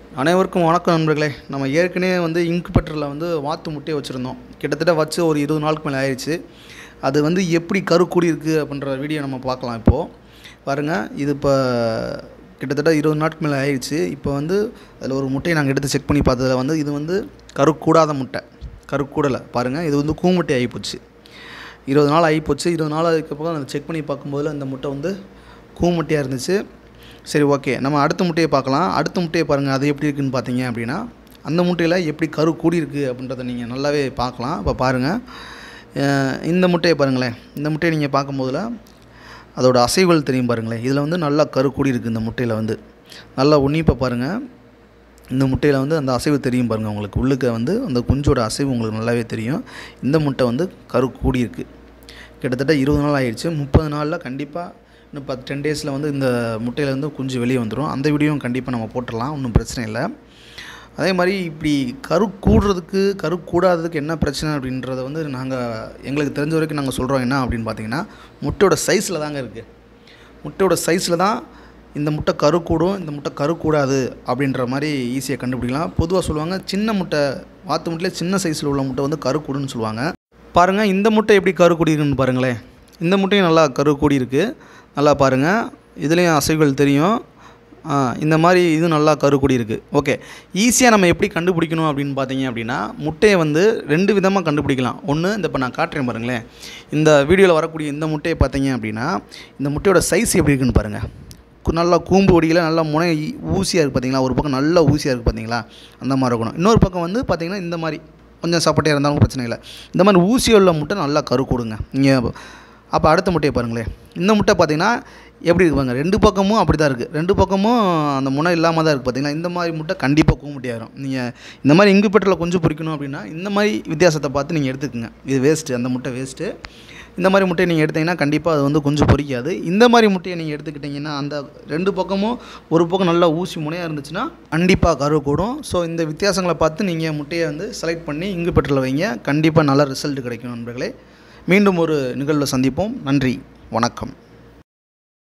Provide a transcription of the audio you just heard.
அனைவருக்கும் வணக்கம் நண்பர்களே நம்ம ஏற்கனவே வந்து இங்கு பெட்டரில் வந்து வாத்து முட்டையை வச்சுருந்தோம் கிட்டத்தட்ட வச்சு ஒரு இருபது நாளுக்கு மேலே ஆயிடுச்சு அது வந்து எப்படி கரு கூடி இருக்குது அப்படின்ற வீடியோ நம்ம பார்க்கலாம் இப்போது பாருங்கள் இது இப்போ கிட்டத்தட்ட இருபது நாட்களுக்கு மேலே ஆயிடுச்சு இப்போ வந்து அதில் ஒரு முட்டையை நாங்கள் எடுத்து செக் பண்ணி பார்த்ததுல வந்து இது வந்து கரு கூடாத முட்டை கரு கூடலை பாருங்கள் இது வந்து கூமுட்டை ஆகிப்போச்சு இருபது நாள் ஆகிப்போச்சு இருபது நாள் அதுக்கப்புறம் அதை செக் பண்ணி பார்க்கும்போது அந்த முட்டை வந்து கூமுட்டையாக இருந்துச்சு சரி ஓகே நம்ம அடுத்த முட்டையை பார்க்கலாம் அடுத்த முட்டையை பாருங்கள் அது எப்படி இருக்குன்னு பார்த்தீங்க அப்படின்னா அந்த முட்டையில் எப்படி கரு கூடி இருக்குது அப்படின்றத நீங்கள் நல்லாவே பார்க்கலாம் இப்போ பாருங்கள் அஹ் இந்த முட்டையை பாருங்களேன் இந்த முட்டையை நீங்கள் பார்க்கும்போதுல அதோட அசைவுகள் தெரியும் பாருங்களேன் இதில் வந்து நல்லா கரு கூடி இருக்குது இந்த முட்டையில் வந்து நல்லா உன்னிப்பாக பாருங்கள் இந்த முட்டையில் வந்து அந்த அசைவு தெரியும் பாருங்கள் உங்களுக்கு உள்ளுக்க வந்து அந்த குஞ்சோட அசைவு உங்களுக்கு நல்லாவே தெரியும் இந்த முட்டை வந்து கரு கூடி இருக்குது கிட்டத்தட்ட இருபது நாள் ஆயிடுச்சு முப்பது நாளில் கண்டிப்பாக இன்னும் பத்து டென் டேஸில் வந்து இந்த முட்டையில இருந்து குஞ்சு வெளியே வந்துடும் அந்த வீடியோவும் கண்டிப்பாக நம்ம போட்டுடலாம் ஒன்றும் பிரச்சனை இல்லை அதே மாதிரி இப்படி கரு கூடுறதுக்கு கரு கூடாததுக்கு என்ன பிரச்சனை அப்படின்றத வந்து நாங்கள் எங்களுக்கு தெரிஞ்ச வரைக்கும் நாங்கள் சொல்கிறோம் என்ன அப்படின்னு பார்த்தீங்கன்னா முட்டையோட சைஸில் தாங்க இருக்குது முட்டையோட சைஸில் தான் இந்த முட்டை கரு கூடும் இந்த முட்டை கரு கூடாது அப்படின்ற மாதிரி ஈஸியாக கண்டுபிடிக்கலாம் பொதுவாக சொல்லுவாங்க சின்ன முட்டை வாத்து முட்டையில சின்ன சைஸில் உள்ள முட்டை வந்து கரு கூடுன்னு சொல்லுவாங்க பாருங்கள் இந்த முட்டை எப்படி கரு கூடி இருக்குன்னு பாருங்களேன் இந்த முட்டையும் நல்லா கரு கூடி இருக்குது நல்லா பாருங்கள் இதுலேயும் அசைவுகள் தெரியும் ஆ, இந்த மாதிரி இது நல்லா கருக்குடி இருக்குது ஓகே ஈஸியாக நம்ம எப்படி கண்டுபிடிக்கணும் அப்படின்னு பார்த்தீங்க அப்படின்னா முட்டையை வந்து ரெண்டு விதமாக கண்டுபிடிக்கலாம் ஒன்று இந்த இப்போ நான் காட்டுறேன் பாருங்களேன் இந்த வீடியோவில் வரக்கூடிய இந்த முட்டையை பார்த்தீங்க அப்படின்னா இந்த முட்டையோட சைஸ் எப்படி இருக்குன்னு பாருங்கள் கு- நல்லா கூம்பு வடியில் நல்லா முனை ஊசியாக இருக்குது பார்த்தீங்களா ஒரு பக்கம் நல்லா ஊசியாக இருக்குது பார்த்தீங்களா அந்த மாதிரி இருக்கணும் இன்னொரு பக்கம் வந்து பார்த்தீங்கன்னா இந்த மாதிரி கொஞ்சம் சப்பட்டையாக இருந்தாலும் பிரச்சனை இல்லை இந்த மாதிரி ஊசி உள்ள முட்டை நல்லா கரு கொடுங்க நீங்கள் அப்போ அடுத்த முட்டையை பாருங்களேன் இந்த முட்டை பார்த்தீங்கன்னா எப்படி இருக்கு பாருங்க ரெண்டு பக்கமும் அப்படி தான் இருக்குது ரெண்டு பக்கமும் அந்த முனை இல்லாமல் தான் இருக்குது பார்த்தீங்களா இந்த மாதிரி முட்டை கண்டிப்பாக கூமுட்டையாயிரும் நீங்கள் இந்த மாதிரி இங்கு பெட்டில் கொஞ்சம் பொரிக்கணும் அப்படின்னா இந்த மாதிரி வித்தியாசத்தை பார்த்து நீங்கள் எடுத்துக்கோங்க இது வேஸ்ட்டு அந்த முட்டை வேஸ்ட்டு இந்த மாதிரி முட்டையை நீங்கள் எடுத்தீங்கன்னா கண்டிப்பாக அது வந்து கொஞ்சம் பொரிக்காது இந்த மாதிரி முட்டையை நீங்கள் எடுத்துக்கிட்டிங்கன்னா அந்த ரெண்டு பக்கமும் ஒரு பக்கம் நல்லா ஊசி முனையாக இருந்துச்சுன்னா கண்டிப்பாக கரு கூடும் ஸோ இந்த வித்தியாசங்களை பார்த்து நீங்கள் முட்டையை வந்து செலக்ட் பண்ணி இங்கு பெட்டில் வைங்க கண்டிப்பாக நல்ல ரிசல்ட் கிடைக்கும் நண்பர்களே மீண்டும் ஒரு நிகழ்வில் சந்திப்போம் நன்றி வணக்கம்